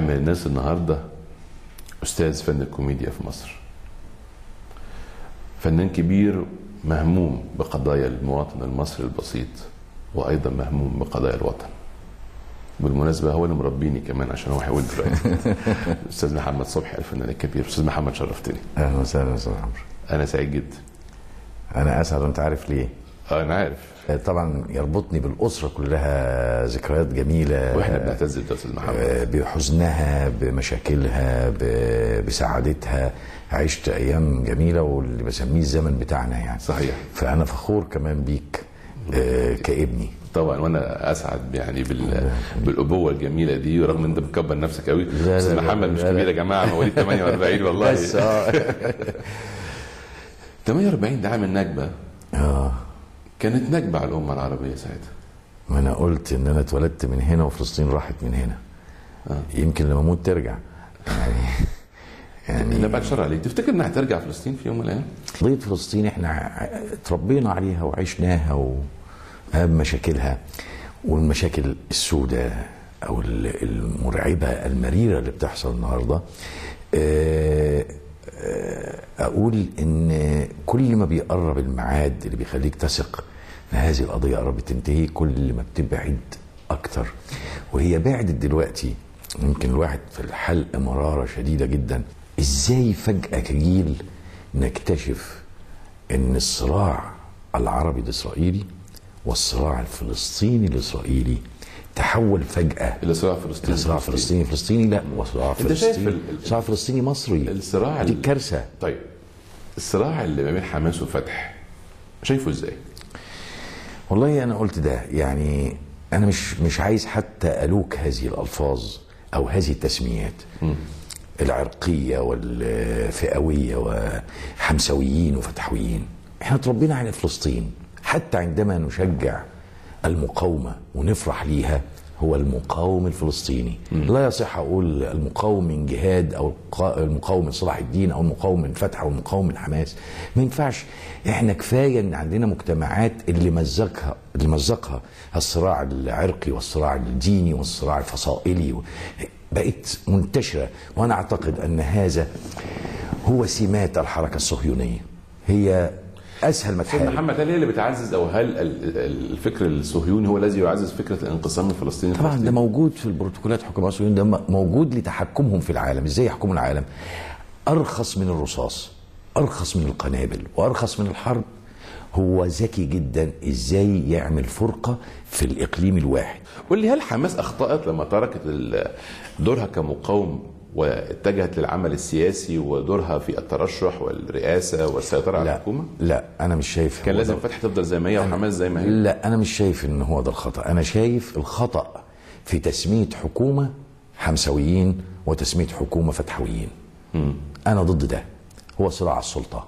واحد من الناس النهارده استاذ فن الكوميديا في مصر فنان كبير مهموم بقضايا المواطن المصري البسيط وايضا مهموم بقضايا الوطن بالمناسبة هو اللي مربيني كمان عشان هو هيقول دلوقتي أستاذ محمد صبحي الفنان الكبير أستاذ محمد شرفتني اهلا وسهلا استاذ عمرو أنا سعيد جدا انا اسعد وانت عارف ليه آه أنا عارف طبعا يربطني بالاسره كلها ذكريات جميله وإحنا بنعتز بده أستاذ محمد آه، بحزنها بمشاكلها ب- بسعادتها عشت ايام جميله واللي بسميه الزمن بتاعنا يعني صحيح. فانا فخور كمان بيك آه، كابني طبعا وانا اسعد يعني بال... بالابوه الجميله دي ورغم ان انت مكبر نفسك قوي لا، استاذ لا، محمد لا، مش لا. كبير يا جماعه انا مواليد 48 والله بس اه 48 ده عام النكبه اه كانت نكبه على الامه العربيه ساعتها ما انا قلت ان انا اتولدت من هنا وفلسطين راحت من هنا يمكن لما اموت ترجع يعني يعني لا بعد شر عليك تفتكر انها هترجع فلسطين في يوم من الايام؟ قضية فلسطين احنا ع- اتربينا عليها وعشناها و مشاكلها والمشاكل السوداء او ال- المرعبة المريرة اللي بتحصل النهاردة آه، آه، اقول ان كل ما بيقرب الميعاد اللي بيخليك تثق ان هذه القضية قربت تنتهي كل ما بتبعد اكتر وهي بعدت دلوقتي يمكن الواحد في الحلق مرارة شديدة جدا ازاي فجأة جيل نكتشف ان الصراع العربي الاسرائيلي والصراع الفلسطيني الاسرائيلي تحول فجأة الى صراع فلسطين صراع فلسطيني فلسطيني لا وصراع أنت شايف فلسطيني ال- ال- صراع فلسطيني مصري الصراع دي ال- كارثة طيب الصراع اللي ما بين حماس وفتح شايفه ازاي؟ والله انا قلت ده يعني انا مش مش عايز حتى الوك هذه الالفاظ او هذه التسميات العرقيه والفئويه وحمسويين وفتحويين احنا اتربينا على فلسطين حتى عندما نشجع المقاومه ونفرح ليها هو المقاوم الفلسطيني لا يصح اقول المقاوم من جهاد او القا- المقاوم من صلاح الدين او المقاوم من فتح او المقاوم من حماس ما ينفعش احنا كفايه ان عندنا مجتمعات اللي مزقها اللي مزقها الصراع العرقي والصراع الديني والصراع الفصائلي بقت منتشره وانا اعتقد ان هذا هو سمات الحركه الصهيونيه هي اسهل ما استاذ تحارب محمد هل هي اللي بتعزز او هل ال- ال- الفكر الصهيوني هو الذي يعزز فكره الانقسام الفلسطيني طبعا ده الفلسطيني؟ موجود في البروتوكولات حكام الصهيون ده موجود لتحكمهم في العالم ازاي يحكموا العالم ارخص من الرصاص ارخص من القنابل وارخص من الحرب هو ذكي جدا ازاي يعمل فرقه في الاقليم الواحد قول لي هل حماس اخطات لما تركت ال- دورها كمقاوم واتجهت للعمل السياسي ودورها في الترشح والرئاسه والسيطره على لا الحكومه؟ لا انا مش شايف كان هو لازم ده- فتح تفضل زي ما هي وحماس زي ما هي لا انا مش شايف ان هو ده الخطا انا شايف الخطا في تسميه حكومه حمسويين وتسميه حكومه فتحويين انا ضد ده هو صراع السلطه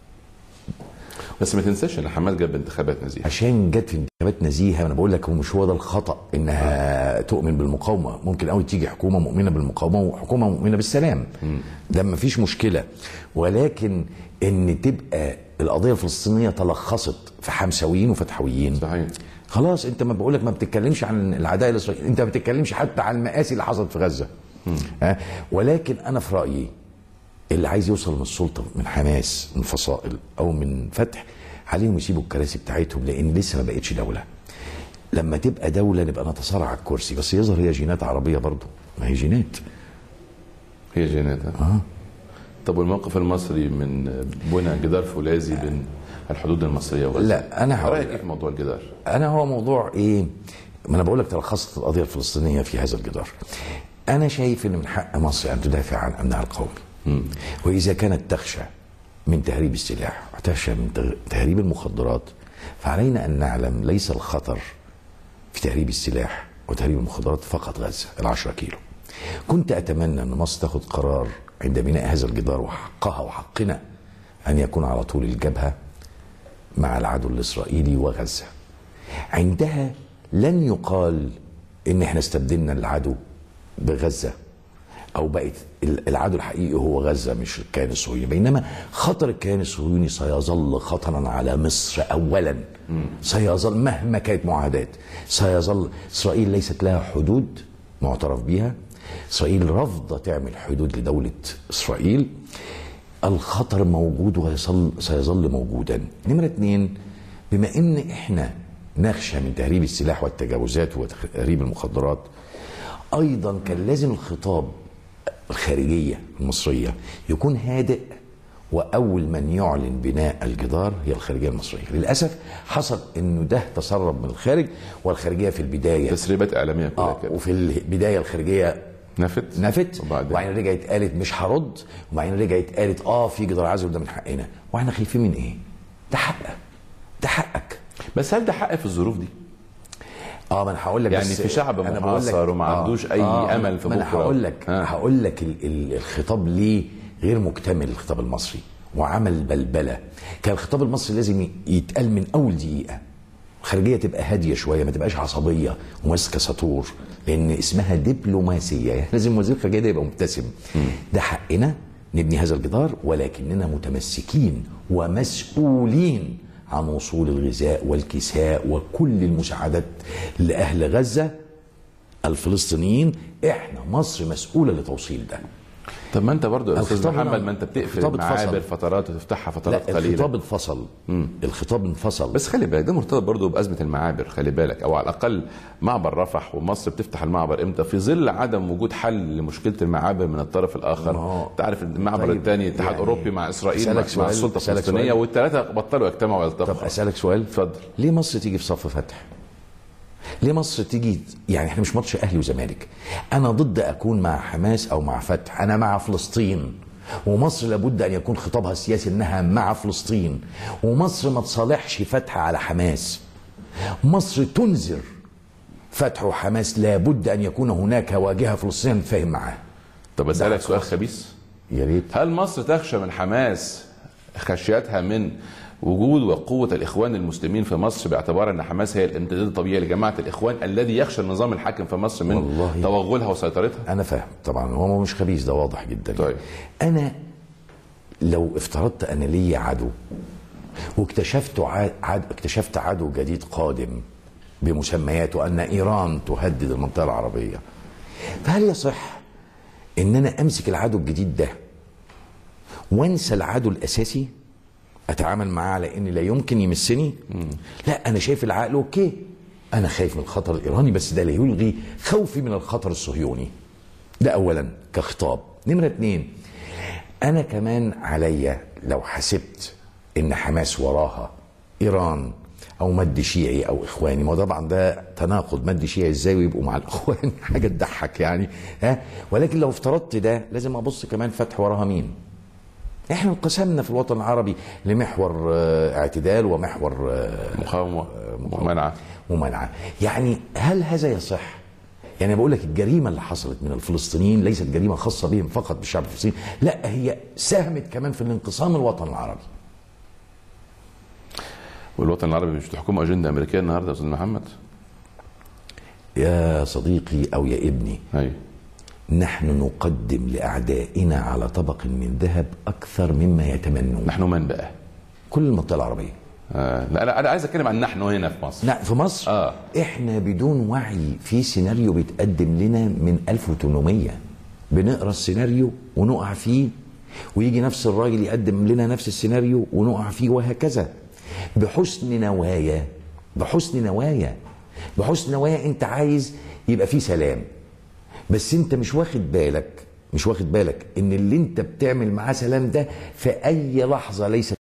بس ما تنساش ان حماس جاب انتخابات نزيهه عشان جت في انتخابات نزيهه انا بقول لك هو مش هو ده الخطا انها تؤمن بالمقاومه ممكن قوي تيجي حكومه مؤمنه بالمقاومه وحكومه مؤمنه بالسلام ده ما فيش مشكله ولكن ان تبقى القضيه الفلسطينيه تلخصت في حمساويين وفتحويين صحيح خلاص انت ما بقول لك ما بتتكلمش عن العداء الاسرائيلي انت ما بتتكلمش حتى عن المآسي اللي حصلت في غزه أه؟ ولكن انا في رايي اللي عايز يوصل من السلطه من حماس من فصائل او من فتح عليهم يسيبوا الكراسي بتاعتهم لان لسه ما بقتش دوله لما تبقى دوله نبقى نتصارع على الكرسي بس يظهر هي جينات عربيه برضه ما هي جينات هي جينات اه طب والموقف المصري من بنى جدار فولاذي بين الحدود المصريه وغزه لا، أنا هقول رايك لك. ايه في موضوع الجدار؟ انا هو موضوع ايه ما انا بقول لك تلخصت القضيه الفلسطينيه في هذا الجدار انا شايف ان من حق مصر ان تدافع عن امنها القومي واذا كانت تخشى من تهريب السلاح وتخشى من تغ- تهريب المخدرات فعلينا ان نعلم ليس الخطر في تهريب السلاح وتهريب المخدرات فقط غزه العشرة كيلو كنت اتمنى ان مصر تاخذ قرار عند بناء هذا الجدار وحقها وحقنا ان يكون على طول الجبهه مع العدو الاسرائيلي وغزه. عندها لن يقال ان احنا استبدلنا العدو بغزه او بقت ال- العدو الحقيقي هو غزه مش الكيان الصهيوني بينما خطر الكيان الصهيوني سيظل خطرا على مصر اولا سيظل مهما كانت معاهدات سيظل اسرائيل ليست لها حدود معترف بها اسرائيل رافضه تعمل حدود لدوله اسرائيل الخطر موجود وسيظل سيظل موجودا نمره اتنين بما ان احنا نخشى من تهريب السلاح والتجاوزات وتهريب المخدرات ايضا كان لازم الخطاب الخارجيه المصريه يكون هادئ واول من يعلن بناء الجدار هي الخارجيه المصريه للاسف حصل انه ده تسرب من الخارج والخارجيه في البدايه تسريبات اعلاميه كلها اه كده وفي البدايه الخارجيه نفت نفت وبعدين وبعدين رجعت قالت مش هرد وبعدين رجعت قالت اه في جدار عزل ده من حقنا واحنا خايفين من ايه؟ ده حقك ده حقك بس هل ده حق في الظروف دي؟ اه ما انا هقول لك يعني بس في شعب أنا بقول لك- محاصر وما عندوش أي أمل في ما انا بكرة. هقول لك ها. هقول لك ال- ال- الخطاب ليه غير مكتمل الخطاب المصري وعمل بلبله كان الخطاب المصري لازم ي- يتقال من اول دقيقه الخارجيه تبقى هاديه شويه ما تبقاش عصبيه وماسكه سطور لان اسمها دبلوماسيه يعني لازم وزير الخارجيه ده يبقى مبتسم ده حقنا نبني هذا الجدار ولكننا متمسكين ومسؤولين عن وصول الغذاء والكساء وكل المساعدات لاهل غزه الفلسطينيين احنا مصر مسؤوله لتوصيل ده طب ما انت برضو يا استاذ الخطاب محمد هنا- ما انت بتقفل الخطاب اتفصل. المعابر فترات وتفتحها لا فترات قليله الخطاب انفصل الخطاب انفصل بس خلي بالك ده مرتبط برضه بازمه المعابر خلي بالك او على الاقل معبر رفح ومصر بتفتح المعبر امتى في ظل عدم وجود حل لمشكله المعابر من الطرف الاخر ما هو- انت عارف المعبر طيب، الثاني الاتحاد يعني الاوروبي مع اسرائيل أسألك مع, مع سؤال- السلطه أسألك الفلسطينيه سؤال. والثلاثه بطلوا يجتمعوا طب ويلتقوا اسالك سؤال اتفضل ليه مصر تيجي في صف فتح؟ ليه مصر تيجي يعني احنا مش ماتش اهلي وزمالك انا ضد اكون مع حماس او مع فتح انا مع فلسطين ومصر لابد ان يكون خطابها السياسي انها مع فلسطين ومصر ما تصالحش فتح على حماس مصر تنذر فتح وحماس لابد ان يكون هناك واجهه فلسطينيه نتفاهم معاها طب اسالك ده سؤال خلاص. خبيث يا ريت هل مصر تخشى من حماس خشيتها من وجود وقوة الإخوان المسلمين في مصر باعتبار أن حماس هي الامتداد الطبيعي لجماعة الإخوان الذي يخشى النظام الحاكم في مصر من والله. توغلها وسيطرتها؟ انا فاهم طبعا هو مش خبيث ده واضح جدا طيب. انا لو افترضت ان لي عدو واكتشفت عاد عاد اكتشفت عدو جديد قادم بمسمياته ان ايران تهدد المنطقه العربيه فهل يصح ان انا امسك العدو الجديد ده وانسى العدو الاساسي اتعامل معاه على ان لا يمكن يمسني لا انا شايف العقل اوكي انا خايف من الخطر الايراني بس ده لا يلغي خوفي من الخطر الصهيوني ده اولا كخطاب نمره اتنين انا كمان عليا لو حسبت ان حماس وراها ايران او مد شيعي او اخواني ما هو طبعا ده تناقض مد شيعي ازاي ويبقوا مع الاخوان حاجه تضحك يعني ها ولكن لو افترضت ده لازم ابص كمان فتح وراها مين احنا انقسمنا في الوطن العربي لمحور آه، اعتدال ومحور آه، مقاومة ومنعة ممانعه يعني هل هذا يصح يعني بقول لك الجريمه اللي حصلت من الفلسطينيين ليست جريمه خاصه بهم فقط بالشعب الفلسطيني لا هي ساهمت كمان في الانقسام الوطن العربي والوطن العربي مش بتحكمه أجندة أمريكية النهاردة يا أستاذ محمد؟ يا صديقي او يا ابني أيوه نحن نقدم لاعدائنا على طبق من ذهب اكثر مما يتمنون نحن من بقى؟ كل المنطقه العربيه آه لا أنا أنا عايز أتكلم عن نحن هنا في مصر لا في مصر آه. احنا بدون وعي في سيناريو بيتقدم لنا من 1800 بنقرا السيناريو ونقع فيه ويجي نفس الراجل يقدم لنا نفس السيناريو ونقع فيه وهكذا بحسن نوايا بحسن نوايا بحسن نوايا انت عايز يبقى في سلام بس انت مش واخد بالك مش واخد بالك ان اللي انت بتعمل معاه سلام ده في اي لحظه ليس